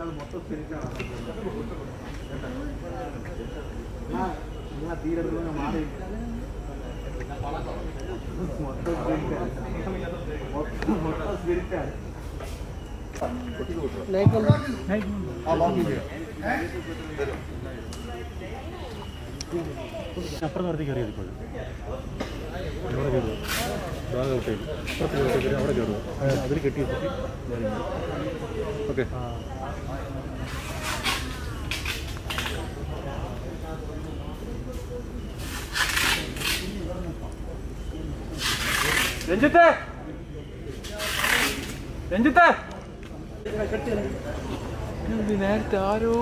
മൊത്തം സ്പിരിറ്റാണ് ഞാൻ തീരെ മാറി മൊത്തം സ്പിരിറ്റാണ് മൊത്തം മൊത്തം സ്പിരിറ്റാണ് അപ്പുറം നിർത്തി കയറിയത് ഇപ്പോഴും അവിടെ കയറുക ബാഗ് ഔട്ട് ചെയ്തു അപ്പുറത്ത് കയറി അവിടെ കയറുക അതിൽ കെട്ടി വെച്ചിട്ട് ഓക്കെ രഞ്ജിത്തെ രഞ്ജിത്തെ നേരത്തെ ആരോ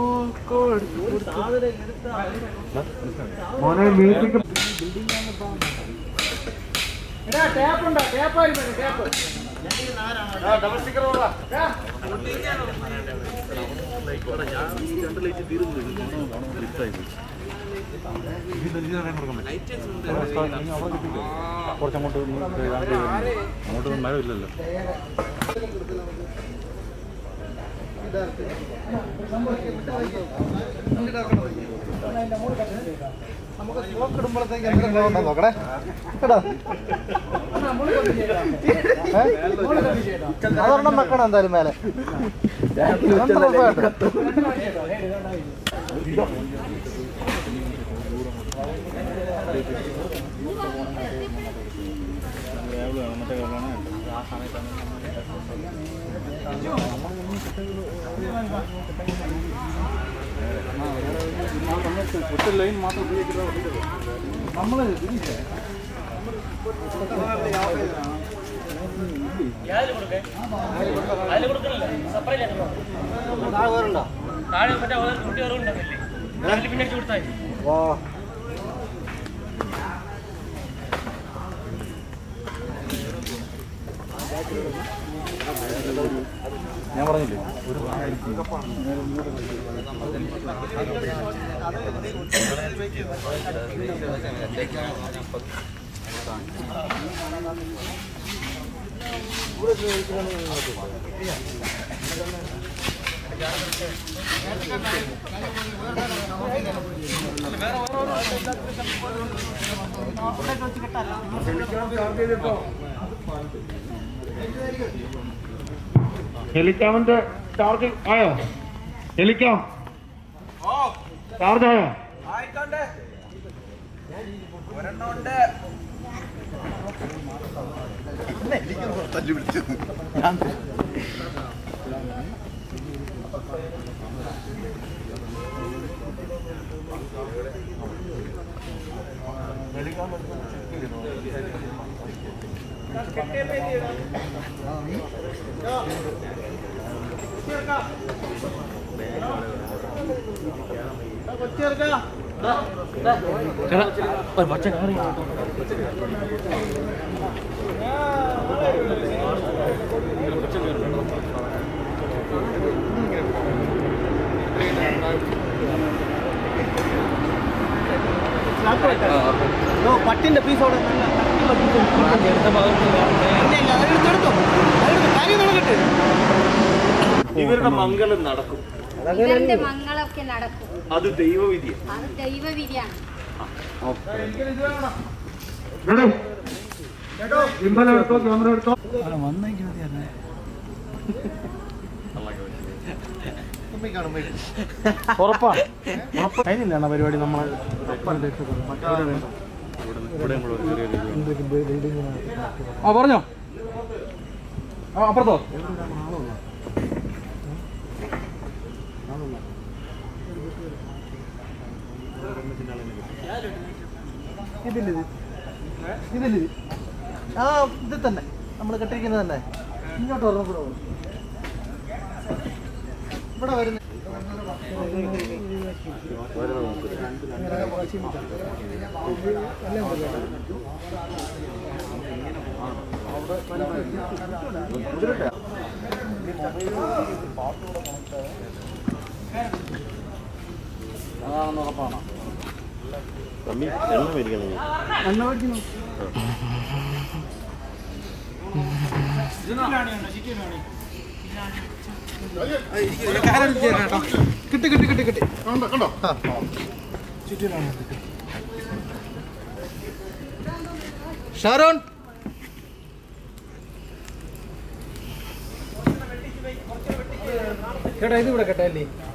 മോനെ മ്യൂസിക് ടാപ്പുണ്ടോ ടാപ്പായിരുന്നു ടാപ്പ് ഡബിൾ സ്റ്റിക്കർ രണ്ട് ലൈറ്റ് തീരുന്നു ലിഫ്റ്റായി പോയി കുറച്ചങ്ങോട്ട് അങ്ങോട്ട് മഴ ഇല്ലല്ലോ നമുക്ക് സ്മോക്ക് ഇടുമ്പോഴത്തേക്ക് എന്തെങ്കിലും ഉണ്ടോ നോക്കണേ കേട്ടോ അതൊരെണ്ണം വെക്കണം എന്തായാലും മേലെ രണ്ട് ഉറപ്പായിട്ടും. മറ്റേ കാരണമാണ് ഒറ്റ ലൈൻ മാത്രം നമ്മള് താഴെ മറ്റേ കുട്ടി ഓർമ്മ പിന്നെ അടിച്ചു കൊടുത്താൽ മതി. വാ ഞാൻ പറഞ്ഞില്ലേ ഒരു ഹെലിക്കാമിന്റെ ചാർജ് ആയോ ഹെലിക്കാം ചാർജ് ആയോ പട്ടിന്റെ പീസ് അവിടെ ഇവരുടെ മംഗലം നടക്കും ഇവരുടെ മംഗളമൊക്കെ നടക്കും അത് ദൈവവിധി അത് ദൈവവിധിയാണ് എടുത്തോ ക്യാമറ എടുത്തോ ഉറപ്പാണ് കഴിഞ്ഞില്ലാണ് പരിപാടി നമ്മൾ ഇവിടെ കൂടെ ചെറിയ രീതിയിൽ ആ പറഞ്ഞോ ആ അപ്പുറത്തോ ഇതില്ലിത് ഇതില്ലിത് ആ ഇത് തന്നെ നമ്മൾ കെട്ടിരിക്കുന്നത് തന്നെ ഇങ്ങോട്ട് ഒരെണ്ണം കൂടെ പോകും ഇവിടെ വരുന്ന അതാണെന്ന് ഉറപ്പാണ് തമ്മി എണ്ണ മേടിക്കണം എണ്ണ മേടിക്കുന്നു കാര്യം ചെയ്യാൻ കേട്ടോ കിട്ടി കിട്ടി കിട്ടി കിട്ടി കണ്ടോ കണ്ടോ ആ ചുറ്റിനാണ് ഷാരോൺ ചേട്ടാ ഇത് ഇവിടെ കേട്ടോ അല്ലേ